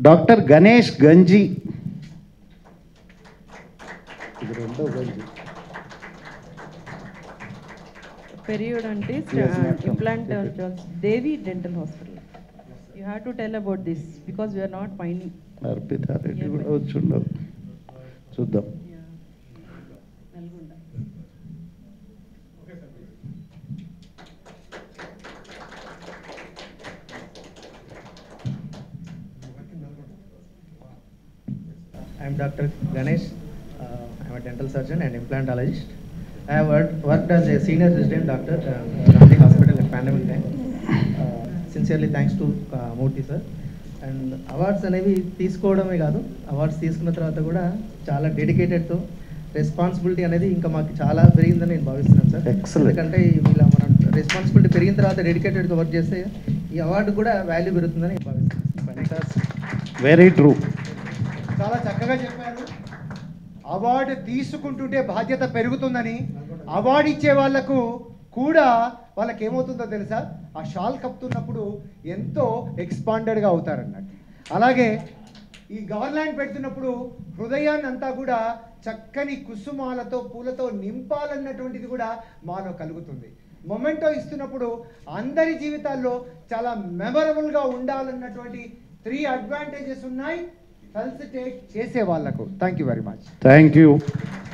Doctor Ganesh గంజి ఇది రెండో గంజి periodontist, Yes, uh, ma'am. implantologist, Devi Dental Hospital. You have to tell about this because we are not finding. అర్పితారెడ్డి కూడా వచ్చి ఉండదు చూద్దాం Yeah. Nalgonda. I am Dr. Ganesh. Uh, I am a dental surgeon and implantologist. I have worked, worked as a senior resident doctor uh, at Gandhi Hospital at pandemic time. Uh, sincerely thanks to uh, Murthy sir. And awards అనేవి తీసుకోవడమే కాదు awards తీసుకున్న తర్వాత కూడా చాలా డెడికేటెడ్తో responsibility అనేది ఇంకా మాకు చాలా పెరిగిందని నేను భావిస్తున్నాను సార్ Excellent. ఎందుకంటే ఇలా మనం రెస్పాన్సిబిలిటీ పెరిగిన తర్వాత డెడికేటెడ్గా వర్క్ చేస్తే ఈ అవార్డు కూడా వాల్యూ పెరుగుతుందని నేను భావిస్తున్నాను వెరీ ట్రూ చాలా చక్కగా చెప్పారు అవార్డు తీసుకుంటుంటే బాధ్యత పెరుగుతుందని అవార్డు ఇచ్చే వాళ్లకు కూడా వాళ్ళకి ఏమవుతుందో తెలుసా ఆ షాల్ కప్పుతున్నప్పుడు ఎంతో ఎక్స్పాండెడ్గా అవుతారన్నట్టు అలాగే ఈ గవర్నమెంట్ పెడుతున్నప్పుడు హృదయాన్ని అంతా కూడా చక్కని కుసుమాలతో పూలతో నింపాలన్నటువంటిది కూడా మాలో కలుగుతుంది మొమెంటో ఇస్తున్నప్పుడు అందరి జీవితాల్లో చాలా మెమరబుల్గా ఉండాలన్నటువంటి త్రీ అడ్వాంటేజెస్ ఉన్నాయి ఫెల్సిటేట్ చేసే వాళ్ళకు thank you very much thank you